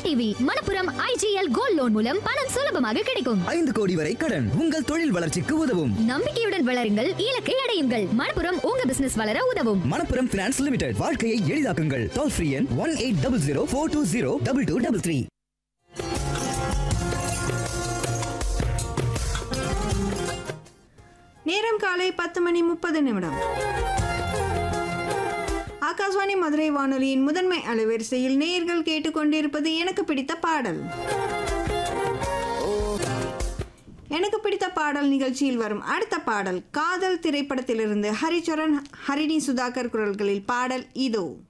TV Manappuram IGL gold loan மூலம் பணம் சுலபமாக கிடைக்கும் ஐந்து கோடி வரை கடன் உங்கள் தொழில் வளர்ச்சிக்கு உதவும் நம்பிக்கையுடன் வளருங்கள் இலக்கை அடையுங்கள் மணப்புரம் உங்க பிசினஸ் வளர உதவும் மணப்புரம் பினான்ஸ் லிமிடெட் வாழ்க்கையை எளிதாக்குங்கள் டோல் ஃப்ரீ எண் one eight double zero four two zero double two double three நேரம் காலை பத்து மணி முப்பது நிமிடம் ஆகாஷ்வாணி மதுரை வானொலியின் முதன்மை அலைவரிசையில் நேயர்கள் கேட்டுக்கொண்டிருப்பது எனக்கு பிடித்த பாடல் எனக்கு பிடித்த பாடல் நிகழ்ச்சியில் வரும் அடுத்த பாடல் காதல் திரைப்படத்திலிருந்து ஹரிச்சரன் ஹரிணி சுதாகர் குரல்களில் பாடல் இதோ